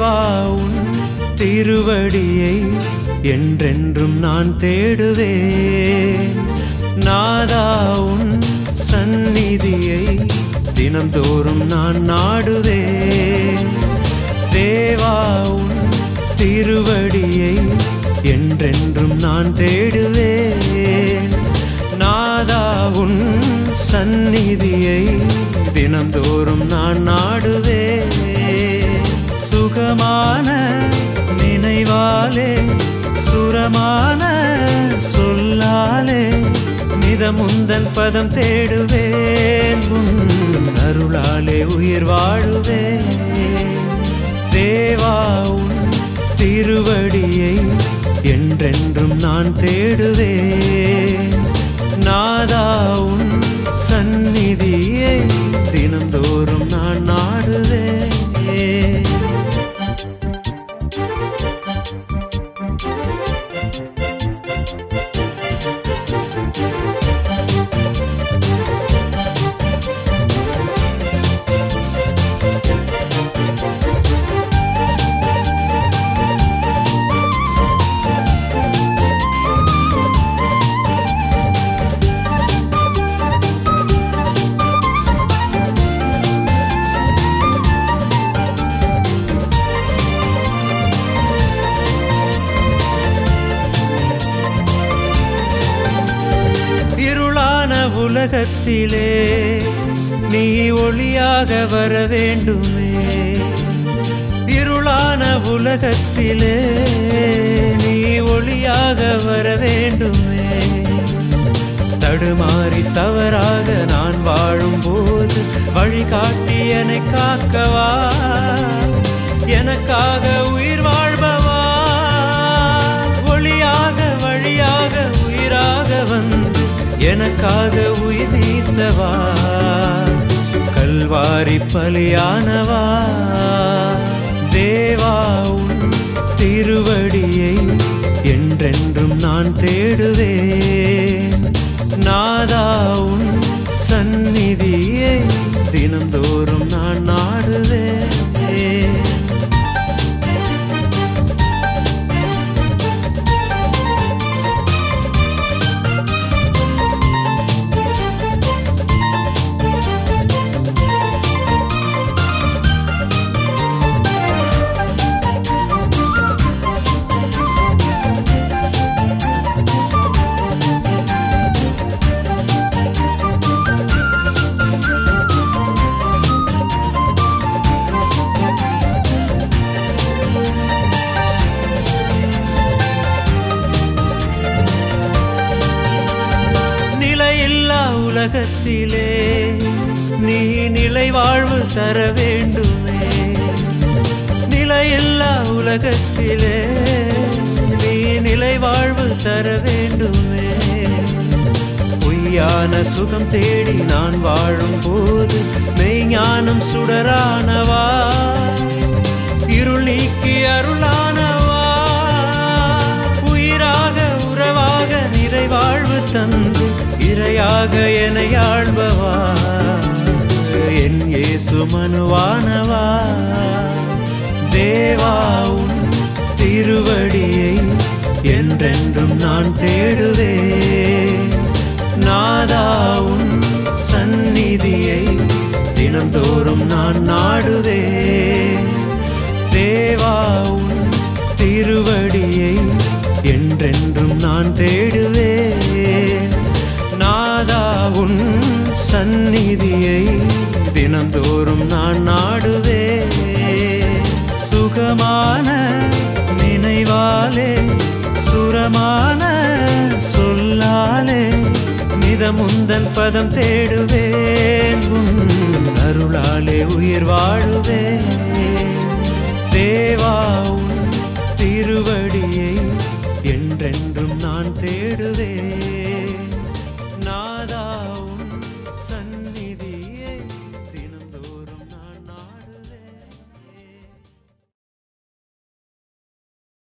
தேவா உன் திருவடியை என்றென்றும் நான் தேடுவேன் நாதா உன் சந்நிதியை தினம்தோறும் நான் நாடுவேன் தேவா உன் திருவடியை என்றென்றும் நான் தேடுவேன் நாதா உன் சந்நிதியை தினம்தோறும் நான் நாடுவேன் சுகமான நினைவாலே சுரமான சொல்லாலே நிதமுந்தன் பதம் தேடுவேன் உன் அருளாலே உயிர் வாழுவேன் தேவா உன் திருவடியை என்றென்றும் நான் தேடுவேன் நாதா உன் சந்நிதியை தினந்தோறும் நான் நாடுவேன் இருளான உலகத்திலே நீ ஒளியாக வர வேண்டுமே இருளான உலகத்திலே நீ ஒளியாக வர வேண்டுமே தடுமாறி தவறாக நான் வாழும்போது வழிகாட்டி என்னை காக்கவா எனக்காக உயிர் வாழ்பவா ஒளியாக வழியாக உயிராக வந்து எனக்காக உயிர் நீத்தவா கல்வாரி பலியானவா தேவா உன் திருவடியை என்றென்றும் நான் தேடுவேன் நாதா உன் சந்நிதியை தினந்தோறும் நான் நாடுவேன் நிலையில்லா உலகத்திலே நீ நிலை வாழ்வு தர வேண்டுமே நிலையில்லா உலகத்திலே நீ நிலை வாழ்வு தர வேண்டுமே பொய்யான சுகம் தேடி நான் வாழும் போது மெய்ஞானம் சுடரானவா இருள் நீக்கி அருளானவா உயிராக உறவாக நிறைவாழ்வு தந்து இரையாக என ஆழ்பவா என் இயேசு மனுவானவா தேவா உன் திருவடியை என்றென்றும் நான் தேடுவேன் நாதா உன் சந்நிதியை தினந்தோறும் நான் நாடுவேன் தேவா உன் திருவடியை என்றென்றும் நான் தேடுவேன் நாதா உன் சந்நிதியை தினந்தோறும் நான் நாடுவேன் சுகமான நினைவாலே சுரமான சொல்லாலே நிதமுந்தன் பதம் தேடுவேன் உன் அருளாலே உயிர் வாழுவேன் தேவா உன் திருவடியை என்றென்றும் நான் தேடுவேன்